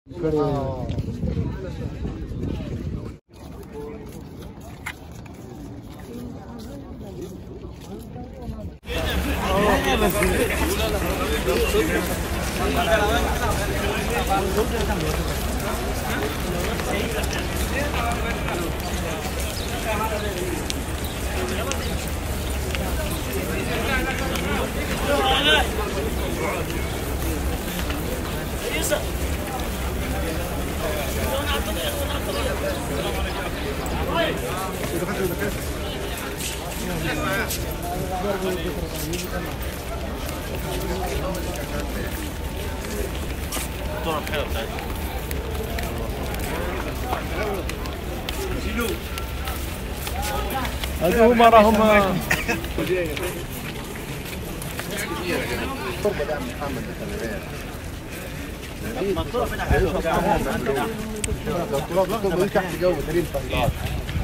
هذا هما راهم تحت جو كريم فهد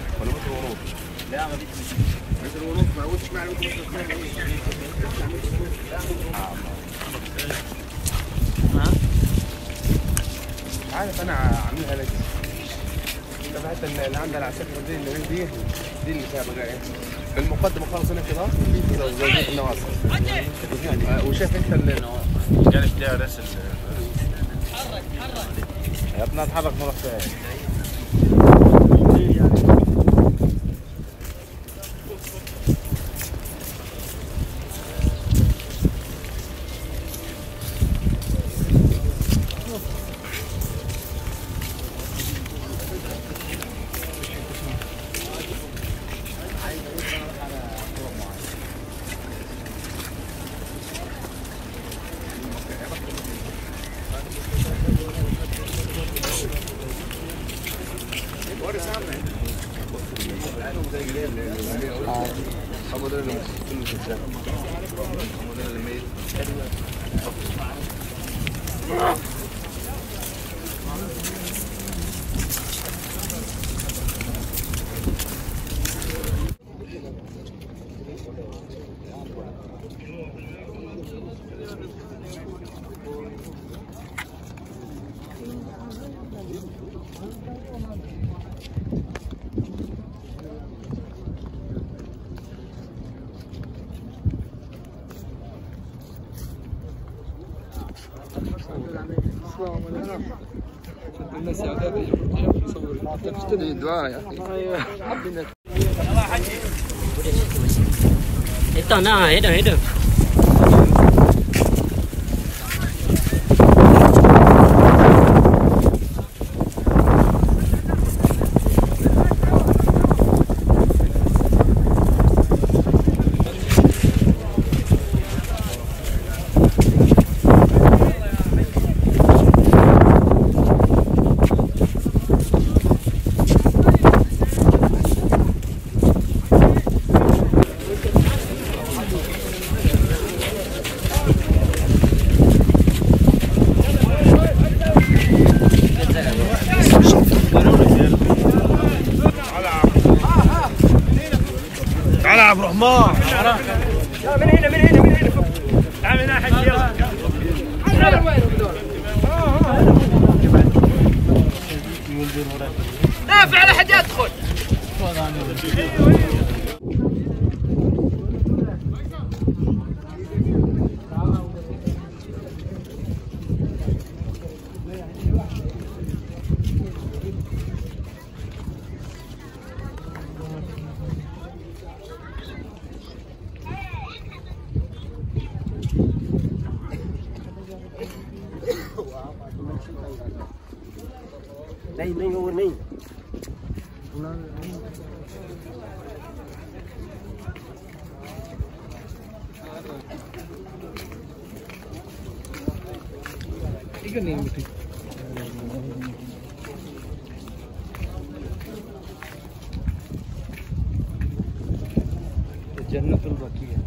عارف انا عاملها لك تبعت اللي عندها العساكر دي اللي دي دي اللي فيها بقى في المقدمه خالص هنا كده في كده زي النواصي آه، وشايف انت اللي كانت لها رسل يا ابني اتحرك نروح فين هم دول اللي مخصصين للشام هم دول اللي ميت الناس اعداد مصورين تشتري دعاء يا اخي Ito na, ito, ito. تعال يا عبد الرحمن نافع على حد يدخل Đây, đây, ngồi đây. جنة البقية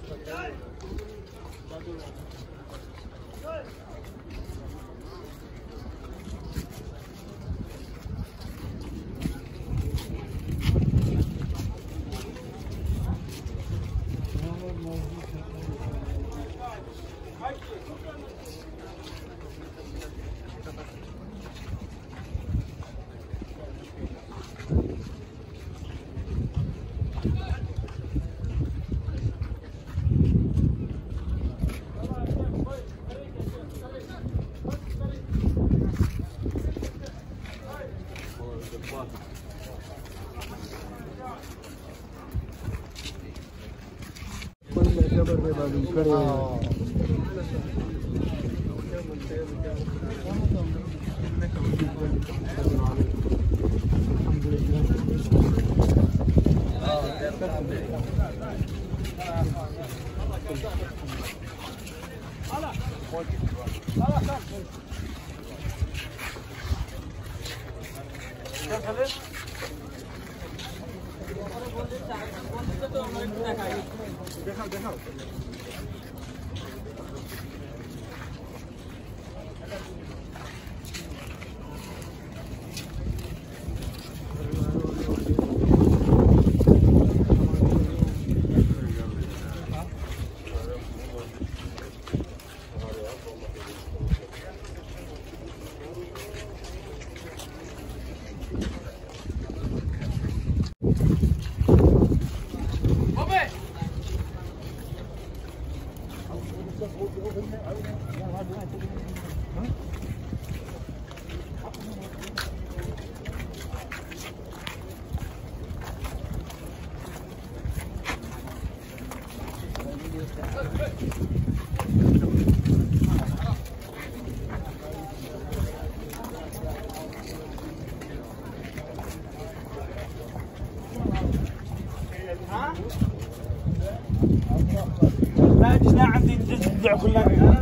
بعد لا عندي الدع كلها